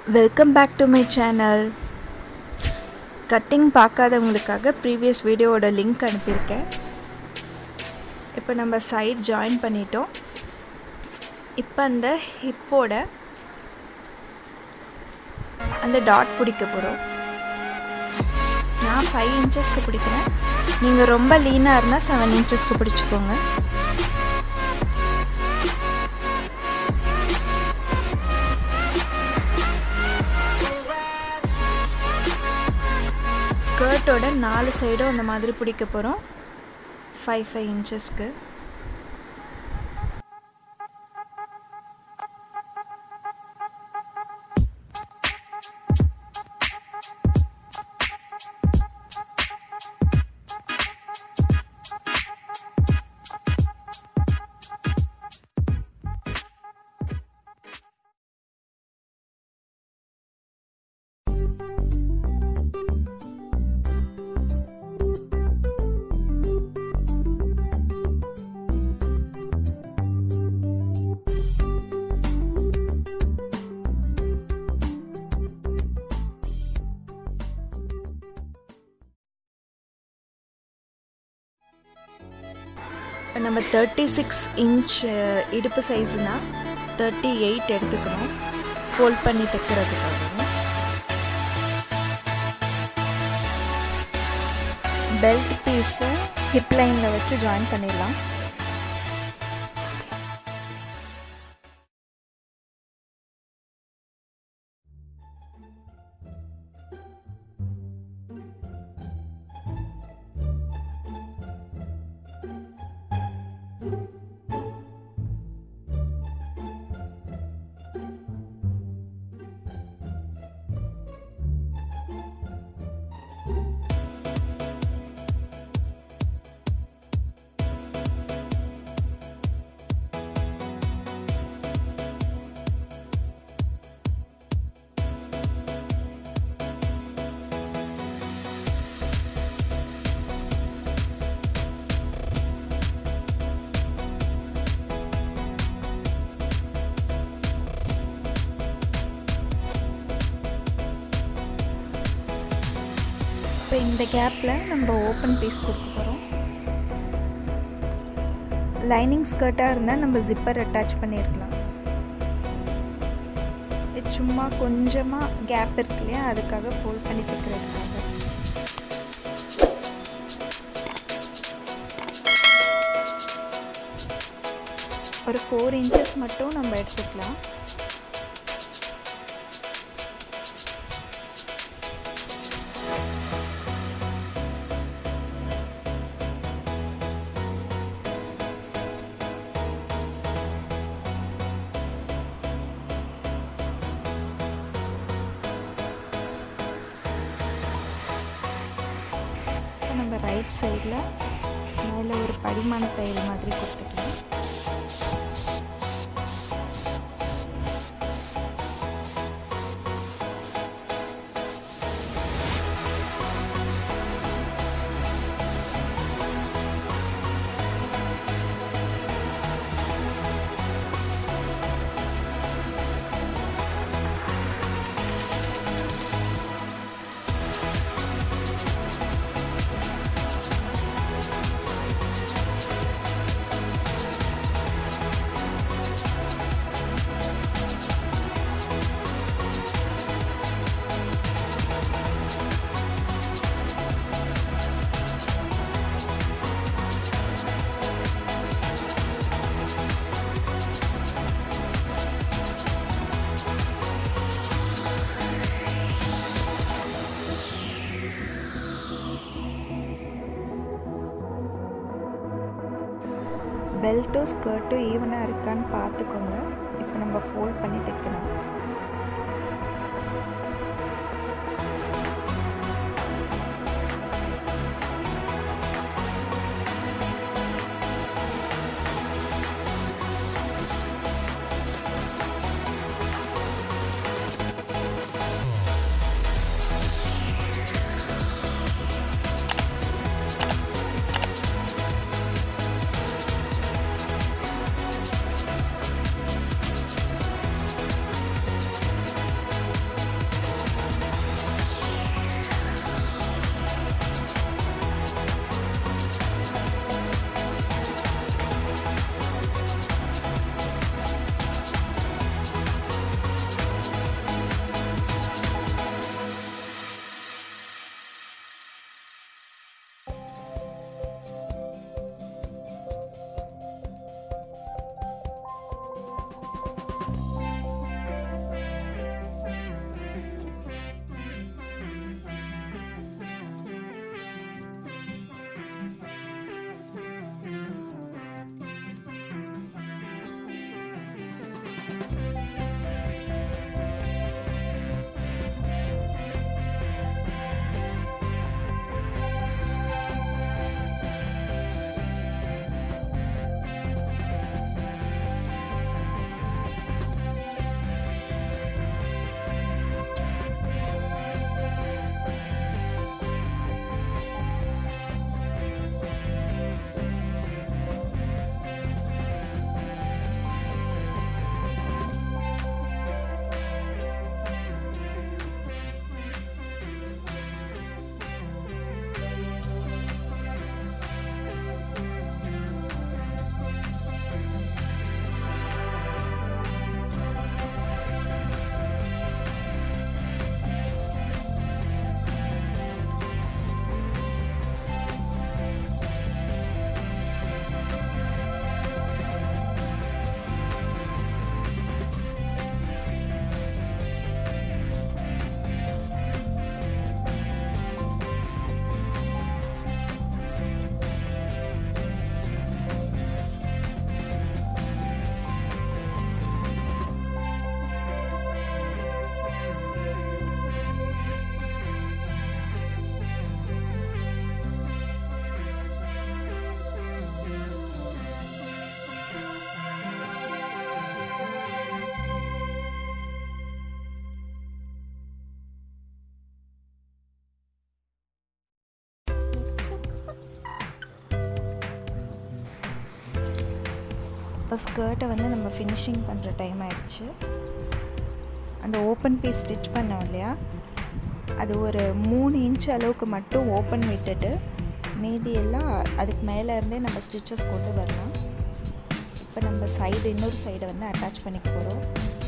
welcome back to my channel cutting பார்க்காதவங்களுக்காக previous வீடியோவோட link அனுப்பியிருக்கேன் இப்போ நம்ம சைட் ஜாயின் பண்ணிட்டோம் இப்போ அந்த ஹிப்போட அந்த டாட் பிடிக்க போகிறோம் நான் ஃபைவ் இன்ச்சஸ்க்கு பிடிக்கிறேன் நீங்கள் ரொம்ப லீனாக இருந்தால் செவன் இன்ச்சஸ்க்கு பிடிச்சிக்கோங்க ஸ்கர்ட்டோட நாலு சைடும் அந்த மாதிரி பிடிக்க போகிறோம் ஃபைவ் ஃபைவ் இன்ச்சஸ்க்கு இப்போ நம்ம தேர்ட்டி சிக்ஸ் இன்ச் இடுப்பு சைஸ்னால் தேர்ட்டி எயிட் எடுத்துக்கணும் ஃபோல்ட் பண்ணி தைக்கிறதுக்காகவும் பெல்ட் பீஸை ஹிப் லைனில் வச்சு ஜாயின் பண்ணிடலாம் இப்போ இந்த கேப்பில் நம்ம ஓப்பன் பீஸ் கொடுக்க போகிறோம் லைனிங் ஸ்கர்ட்டாக இருந்தால் நம்ம ஜிப்பர் அட்டாச் பண்ணியிருக்கலாம் இது சும்மா கொஞ்சமாக கேப் இருக்கு இல்லையா அதுக்காக ஃபோல்ட் பண்ணி தைக்கிறதுக்காக ஒரு ஃபோர் இன்ச்சஸ் மட்டும் நம்ம எடுத்துக்கலாம் நம்ம ரைட் சைடில் மேலே ஒரு படிமான தையல் மாதிரி கொடுத்துக்கலாம் பெல்ட்டும் ஸ்கர்ட்டும் ஈவனாக இருக்கான்னு பார்த்துக்கோங்க இப்போ நம்ம ஃபோல்ட் பண்ணி தைக்கலாம் இப்போ ஸ்கர்ட்டை வந்து நம்ம ஃபினிஷிங் பண்ணுற டைம் ஆயிடுச்சு அந்த ஓப்பன் பீஸ் ஸ்டிச் பண்ணோம் இல்லையா அது ஒரு மூணு இன்ச் அளவுக்கு மட்டும் ஓப்பன் விட்டுட்டு மீதி எல்லாம் அதுக்கு மேலே இருந்தே நம்ம ஸ்டிச்சஸ் கொண்டு வரலாம் இப்போ நம்ம சைடு இன்னொரு சைடை வந்து அட்டாச் பண்ணிக்க போகிறோம்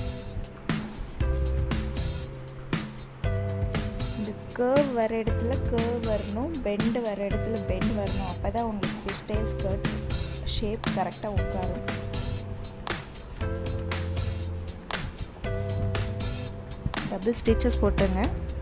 இந்த கேர்வ் வர இடத்துல கேர்வ் வரணும் பெண்டு வர இடத்துல பெண்ட் வரணும் அப்போ தான் உங்களுக்கு ஃபிஷ் டைல் ஸ்கர்ட் ஷேப் கரெக்டாக உட்காரும் டபுள் ஸ்டிச்சஸ் போட்டுருங்க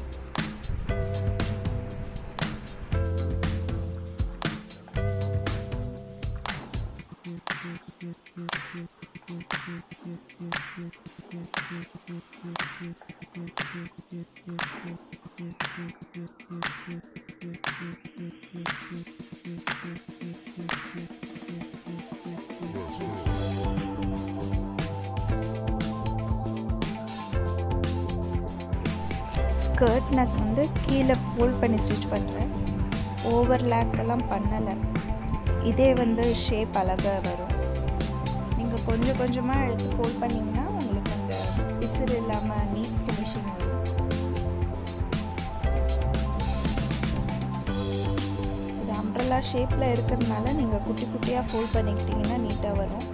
ஸ்கர்ட் நான் வந்து கீழே ஃபோல்ட் பண்ணி ஸ்டிச் பண்ணுறேன் ஓவர் லேக்கெல்லாம் பண்ணலை இதே வந்து ஷேப் அழகாக வரும் நீங்கள் கொஞ்சம் கொஞ்சமாக எடுத்து ஃபோல்ட் பண்ணிங்கன்னா உங்களுக்கு அந்த பிசுறு இல்லாமல் நீட் ஃபினிஷிங் வரும் இது அம்ப்ரல்லா ஷேப்பில் இருக்கிறதுனால நீங்கள் குட்டி குட்டியாக ஃபோல்ட் பண்ணிக்கிட்டிங்கன்னா நீட்டாக வரும்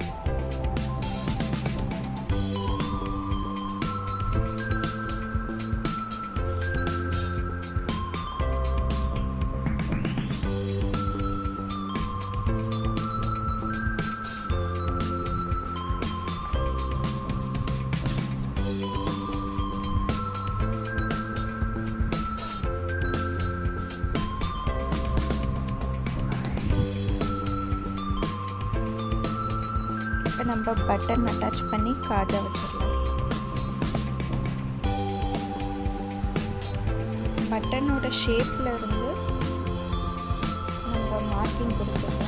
இப்போ நம்ம பட்டன் அட்டாச் பண்ணி காஜா வச்சிடலாம் பட்டனோட ஷேப்பில் இருந்து நம்ம மார்க்கிங் கொடுத்துருக்கோம்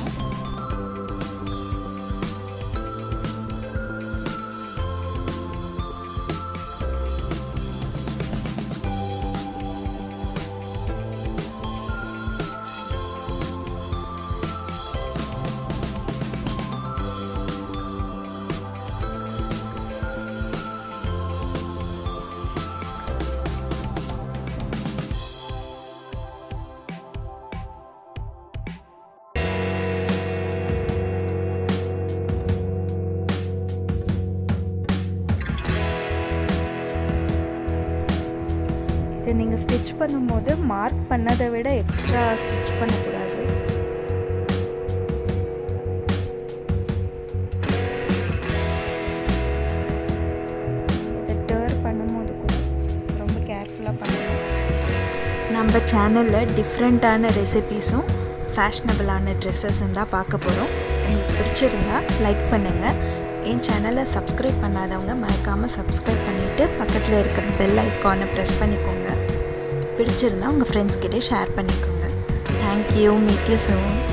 இதை நீங்கள் ஸ்டிச் பண்ணும்போது மார்க் பண்ணதை விட எக்ஸ்ட்ரா ஸ்டிச் பண்ணக்கூடாது இதை டேர் பண்ணும்போது கூட ரொம்ப கேர்ஃபுல்லாக பண்ணணும் நம்ம சேனலில் டிஃப்ரெண்ட்டான ரெசிபீஸும் ஃபேஷனபிளான ட்ரெஸ்ஸஸும் தான் பார்க்க போகிறோம் உங்களுக்கு பிடிச்சிருந்தா லைக் பண்ணுங்கள் என் சேனலை சப்ஸ்கிரைப் பண்ணாதவங்க மறக்காமல் சப்ஸ்கிரைப் பண்ணிவிட்டு பக்கத்தில் இருக்கிற பெல் ஐக்கானை ப்ரெஸ் பண்ணிக்கோங்க பிடிச்சிருந்தா உங்கள் ஃப்ரெண்ட்ஸ்கிட்டே ஷேர் பண்ணிக்கோங்க தேங்க்யூ மீட் யூ சூன்